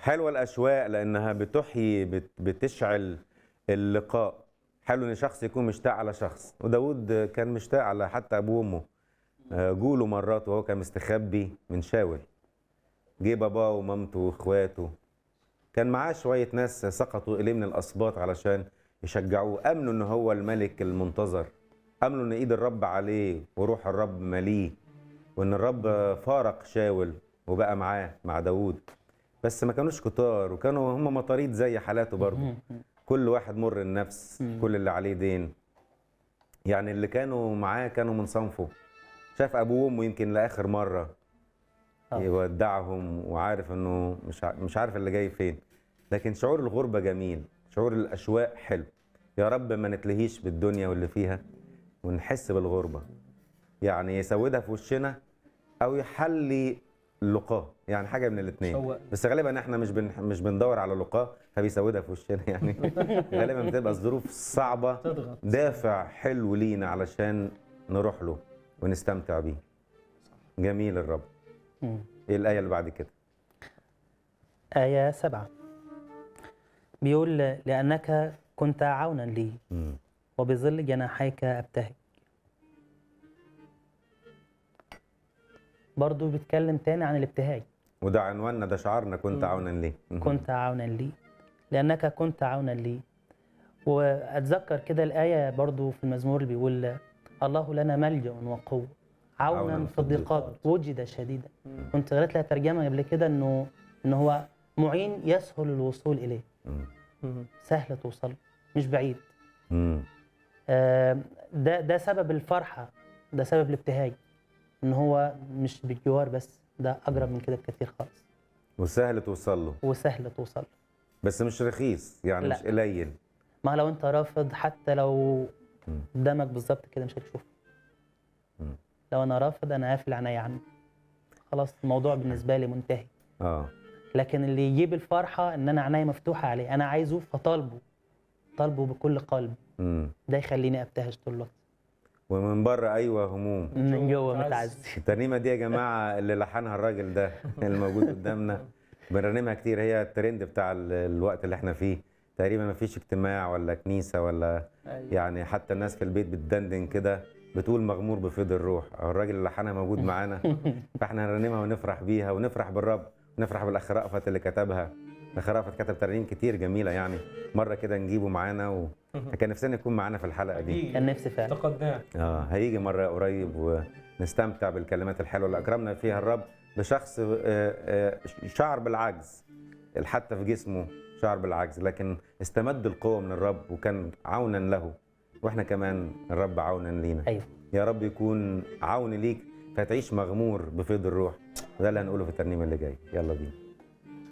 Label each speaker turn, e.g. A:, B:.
A: حلوه الاشواق لانها بتحيي بت- بتشعل اللقاء حلو ان شخص يكون مشتاق على شخص وداود كان مشتاق على حتى ابوه وامه آه، جوله مرات وهو كان مستخبي من شاول جه باباه ومامته واخواته كان معاه شويه ناس سقطوا اليه من الاسباط علشان يشجعوه امنوا ان هو الملك المنتظر امنوا ان ايد الرب عليه وروح الرب مليه وان الرب فارق شاول وبقى معاه مع داوود بس ما كانوش كتار وكانوا هم مطاريد زي حالاته برضه كل واحد مر النفس كل اللي عليه دين يعني اللي كانوا معاه كانوا من صنفه شاف ابوه وامه يمكن لاخر مره
B: آه.
A: يودعهم وعارف انه مش ع- مش عارف اللي جاي فين لكن شعور الغربه جميل شعور الاشواق حلو يا رب ما نتلهيش بالدنيا واللي فيها ونحس بالغربه يعني يسودها في وشنا او يحلي اللقاه يعني حاجه من الاثنين
C: شوق.
A: بس غالبا احنا مش بن مش بندور على لقاه فبيسودها في وشنا يعني غالبا بتبقى الظروف صعبه
C: تضغط
A: دافع حلو لينا علشان نروح له ونستمتع بيه جميل الرب
B: مم.
A: ايه الايه اللي بعد كده
B: آية سبعة بيقول لأنك كنت عونا لي
A: مم.
B: وبظل جناحيك أبتهج برضو بيتكلم تاني عن الابتهاج
A: وده عنواننا ده شعارنا كنت عونا ليه مم.
B: كنت عونا لي لأنك كنت عونا لي وأتذكر كده الآية برضو في المزمور اللي بيقول الله لنا ملجأ وقوة عونا
A: عونا
B: في الضيقات وجد شديدا كنت قريت لها ترجمة قبل كده إنه إن هو معين يسهل الوصول إليه
A: مم.
B: سهل توصل مش بعيد
A: مم.
B: آه، ده ده سبب الفرحة ده سبب الابتهاج إن هو مش بالجوار بس ده أقرب من كده بكثير خالص
A: وسهل توصل له
B: وسهل توصل
A: بس مش رخيص يعني
B: لا.
A: مش قليل
B: ما لو انت رافض حتى لو
A: مم.
B: قدامك بالظبط كده مش هتشوفه
A: مم.
B: لو انا رافض انا قافل عينيا عنه خلاص الموضوع بالنسبه لي منتهي
A: اه
B: لكن اللي يجيب الفرحه ان انا عينيا مفتوحه عليه انا عايزه فطالبه طالبه بكل قلب
A: مم.
B: ده يخليني ابتهج طول الوقت
A: ومن بره ايوه هموم
B: من جوه
C: متعزي.
B: متعزي
A: الترنيمه دي يا جماعه اللي لحنها الراجل ده اللي موجود قدامنا بنرنمها كتير هي الترند بتاع ال- الوقت اللي احنا فيه تقريبا ما فيش اجتماع ولا كنيسه ولا
C: أيوة.
A: يعني حتى الناس في البيت بتدندن كده بتقول مغمور بفيض الروح أو الراجل اللي لحنها موجود معانا فاحنا هنرنمها ونفرح بيها ونفرح بالرب ونفرح بالاخ رأفت اللي كتبها الاخ رأفت كتب ترانيم كتير جميله يعني مره كده نجيبه معانا و... كان نفسنا يكون معانا في الحلقه دي
C: أكيد.
B: كان نفسي فعلا
C: افتقدناه
A: اه هيجي مره قريب ونستمتع بالكلمات الحلوه اللي اكرمنا فيها الرب بشخص آه، آه، شعر بالعجز حتى في جسمه شعر بالعجز لكن استمد القوه من الرب وكان عونا له واحنا كمان الرب عونا لينا
B: ايوه
A: يا رب يكون عون ليك فتعيش مغمور بفيض الروح ده اللي هنقوله في الترنيمه اللي جايه يلا بينا